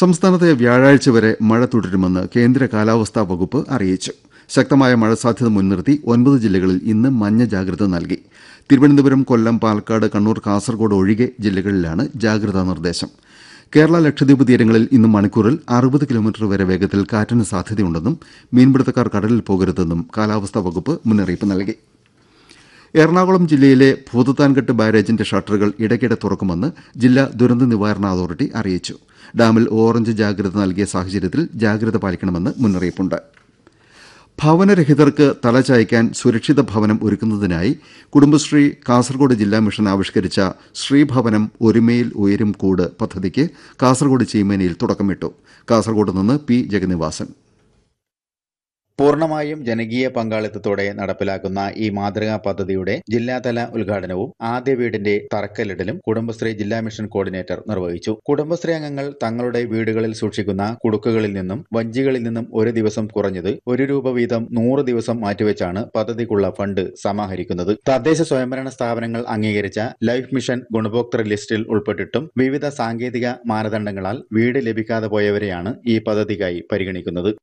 സംസ്ഥാനത്തെ വ്യാഴാഴ്ച വരെ മഴ തുടരുമെന്ന് കേന്ദ്ര കാലാവസ്ഥാ വകുപ്പ് അറിയിച്ചു ശക്തമായ മഴ സാധ്യത മുൻനിർത്തി ഒൻപത് ജില്ലകളിൽ ഇന്ന് മഞ്ഞ ജാഗ്രത നൽകി തിരുവനന്തപുരം കൊല്ലം പാലക്കാട് കണ്ണൂർ കാസർഗോഡ് ഒഴികെ ജില്ലകളിലാണ് ജാഗ്രതാ നിർദ്ദേശം കേരള ലക്ഷദ്വീപ് തീരങ്ങളിൽ ഇന്ന് മണിക്കൂറിൽ അറുപത് കിലോമീറ്റർ വരെ വേഗത്തിൽ കാറ്റിന് സാധ്യതയുണ്ടെന്നും മീൻപിടുത്തക്കാർ കടലിൽ പോകരുതെന്നും കാലാവസ്ഥാ വകുപ്പ് മുന്നറിയിപ്പ് നൽകി എറണാകുളം ജില്ലയിലെ ഭൂതത്താൻകെട്ട് ബാരേജിന്റെ ഷട്ടറുകൾ ഇടയ്ക്കിടെ തുറക്കുമെന്ന് ജില്ലാ ദുരന്ത നിവാരണ അതോറിറ്റി അറിയിച്ചു ഡാമിൽ ഓറഞ്ച് ജാഗ്രത നൽകിയ സാഹചര്യത്തിൽ ജാഗ്രത പാലിക്കണമെന്ന് മുന്നറിയിപ്പുണ്ട് ഭവനരഹിതർക്ക് തലചായ്ക്കാൻ സുരക്ഷിത ഭവനം ഒരുക്കുന്നതിനായി കുടുംബശ്രീ കാസർഗോഡ് ജില്ലാ മിഷൻ ആവിഷ്കരിച്ച ശ്രീഭവനം ഒരുമയിൽ ഉയരും കൂട് പദ്ധതിക്ക് കാസർഗോഡ് ചീമേനിയിൽ തുടക്കമിട്ടു കാസർഗോഡ് നിന്ന് പി ജഗന്നിവാസൻ പൂർണ്ണമായും ജനകീയ പങ്കാളിത്തത്തോടെ നടപ്പിലാക്കുന്ന ഈ മാതൃകാ പദ്ധതിയുടെ ജില്ലാതല ഉദ്ഘാടനവും ആദ്യ വീടിന്റെ തറക്കല്ലിടലും കുടുംബശ്രീ ജില്ലാ മിഷൻ കോർഡിനേറ്റർ നിർവഹിച്ചു കുടുംബശ്രീ അംഗങ്ങൾ തങ്ങളുടെ വീടുകളിൽ സൂക്ഷിക്കുന്ന കുടുക്കുകളിൽ നിന്നും വഞ്ചികളിൽ നിന്നും ഒരു ദിവസം കുറഞ്ഞത് ഒരു രൂപ വീതം നൂറ് ദിവസം മാറ്റിവെച്ചാണ് പദ്ധതിക്കുള്ള ഫണ്ട് സമാഹരിക്കുന്നത് തദ്ദേശ സ്വയംഭരണ സ്ഥാപനങ്ങൾ അംഗീകരിച്ച ലൈഫ് മിഷൻ ഗുണഭോക്തൃ ലിസ്റ്റിൽ ഉൾപ്പെട്ടിട്ടും വിവിധ സാങ്കേതിക മാനദണ്ഡങ്ങളാൽ വീട് ലഭിക്കാതെ പോയവരെയാണ് ഈ പദ്ധതിക്കായി പരിഗണിക്കുന്നത്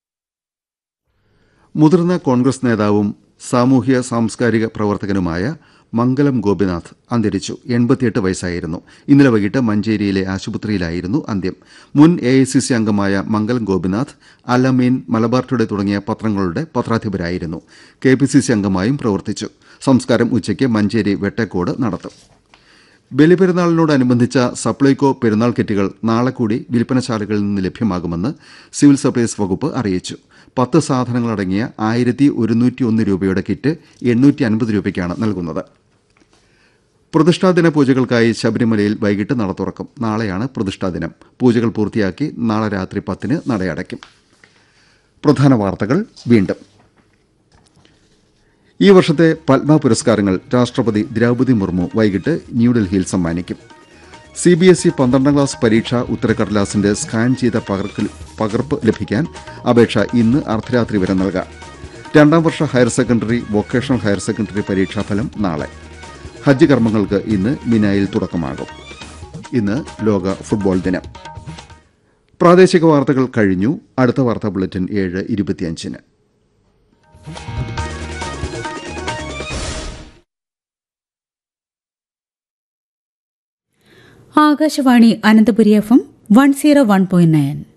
മുതിർന്ന കോൺഗ്രസ് നേതാവും സാമൂഹ്യ സാംസ്കാരിക പ്രവർത്തകനുമായ മംഗലം ഗോപിനാഥ് അന്തരിച്ചു എൺപത്തിയെട്ട് വയസ്സായിരുന്നു ഇന്നലെ വൈകിട്ട് മഞ്ചേരിയിലെ ആശുപത്രിയിലായിരുന്നു അന്ത്യം മുൻ എ ഐ സി സി അംഗമായ മംഗലം ഗോപിനാഥ് അലമീൻ മലബാർ ടുഡേ തുടങ്ങിയ പത്രങ്ങളുടെ പത്രാധിപരായിരുന്നു കെ പി സി സി അംഗമായും പ്രവർത്തിച്ചു സംസ്കാരം ഉച്ചയ്ക്ക് മഞ്ചേരി വെട്ടക്കോട് നടത്തും ബലിപെരുന്നാളിനോടനുബന്ധിച്ച സപ്ലൈകോ പെരുന്നാൾ കിറ്റുകൾ നാളെ കൂടി വിൽപ്പനശാലകളിൽ നിന്ന് ലഭ്യമാകുമെന്ന് സിവിൽ സപ്ലൈസ് വകുപ്പ് അറിയിച്ചു പത്ത് സാധനങ്ങളടങ്ങിയ ആയിരത്തി ഒരുന്നൂറ്റി ഒന്ന് രൂപയുടെ കിറ്റ് എണ്ണൂറ്റി അൻപത് രൂപയ്ക്കാണ് നൽകുന്നത് പ്രതിഷ്ഠാദിന പൂജകൾക്കായി ശബരിമലയിൽ വൈകിട്ട് നട തുറക്കും നാളെയാണ് പ്രതിഷ്ഠാദിനം പൂജകൾ പൂർത്തിയാക്കി നാളെ രാത്രി പത്തിന് നടയടയ്ക്കും പ്രധാന വാർത്തകൾ വീണ്ടും ഈ വർഷത്തെ പത്മ പുരസ്കാരങ്ങൾ രാഷ്ട്രപതി ദ്രൌപതി മുർമു വൈകിട്ട് ന്യൂഡൽഹിയിൽ സമ്മാനിക്കും സി ബി എസ് ഇ പന്ത്രണ്ടാം ക്ലാസ് പരീക്ഷാ ഉത്തരക്കടലാസിന്റെ സ്കാൻ ചെയ്ത പകർക്കൽ- പകർപ്പ് ലഭിക്കാൻ അപേക്ഷ ഇന്ന് അർദ്ധരാത്രി വരെ നൽകാം രണ്ടാം വർഷ higher secondary vocational higher secondary പരീക്ഷാഫലം നാളെ ഹജ്ജ് കർമ്മങ്ങൾക്ക് ഇന്ന് മിനായിൽ തുടക്കമാകും ഇന്ന് ലോക ഫുട്ബോൾ ദിനം പ്രാദേശിക വാർത്തകൾ കഴിഞ്ഞു അടുത്ത വാർത്താ ബുള്ളറ്റിൻ ഏഴ് ഇരുപത്തിയഞ്ചിന് Akashvani Ananthapuri F M one zero one point nine